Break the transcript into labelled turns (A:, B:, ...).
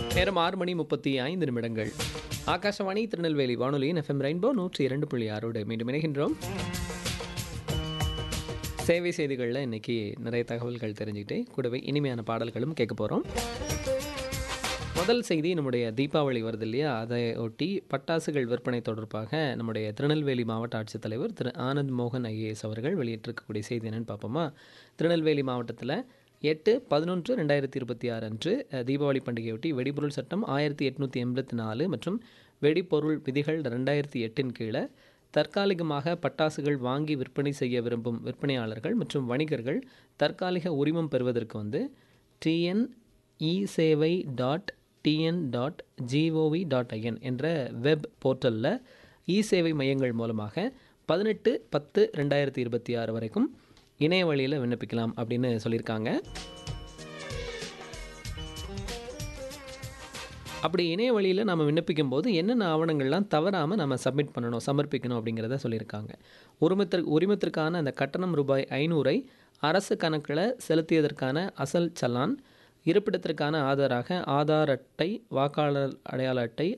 A: நேரம் ஆறு மணி முப்பத்தி ஐந்து நிமிடங்கள் ஆகாஷவாணி திருநெல்வேலி வானொலியின் எஃப்எம் ரெயின்போ நூற்றி இரண்டு புள்ளி ஆறோடு மீண்டும் இணைகின்றோம் சேவை செய்திகளில் இன்னைக்கு நிறைய தகவல்கள் தெரிஞ்சுக்கிட்டு கூடவே இனிமையான பாடல்களும் கேட்க போகிறோம் முதல் செய்தி நம்முடைய தீபாவளி வருது இல்லையா அதை ஒட்டி பட்டாசுகள் விற்பனை தொடர்பாக நம்முடைய திருநெல்வேலி மாவட்ட ஆட்சித்தலைவர் திரு ஆனந்த் மோகன் ஐஏஎஸ் அவர்கள் வெளியிட்டிருக்கக்கூடிய செய்தி என்னன்னு பார்ப்போமா திருநெல்வேலி மாவட்டத்தில் எட்டு பதினொன்று ரெண்டாயிரத்தி இருபத்தி ஆறு அன்று அஹ், தீபாவளி பண்டிகையொட்டி வெடிபொருள் சட்டம் ஆயிரத்தி எட்நூற்றி எண்பத்தி நாலு மற்றும் வெடிபொருள் விதிகள் ரெண்டாயிரத்தி எட்டின் கீழே தற்காலிகமாக பட்டாசுகள் வாங்கி விற்பனை செய்ய விரும்பும் விற்பனையாளர்கள் மற்றும் வணிகர்கள் தற்காலிக உரிமம் பெறுவதற்கு வந்து டிஎன் இ சேவை dot TN dot gov dot in என்ற வெப் போர்ட்டலில் இ சேவை மையங்கள் மூலமாக பதினெட்டு பத்து ரெண்டாயிரத்தி இருபத்தி ஆறு வரைக்கும் இணைய வழியில் விண்ணப்பிக்கலாம் அப்படின்னு சொல்லியிருக்காங்க அப்படி இணைய வழியில் நம்ம விண்ணப்பிக்கும் போது என்னென்ன ஆவணங்கள்லாம் தவறாமல் நம்ம சப்மிட் பண்ணணும் சமர்ப்பிக்கணும் அப்படிங்கிறத சொல்லியிருக்காங்க உரிமத்திற்கு உரிமத்திற்கான அந்த கட்டணம் ரூபாய் ஐநூறை அரசு கணக்கில் செலுத்தியதற்கான அசல் சலான் இருப்பிடத்திற்கான ஆதாராக ஆதார் அட்டை வாக்காளர் அடையாள அட்டை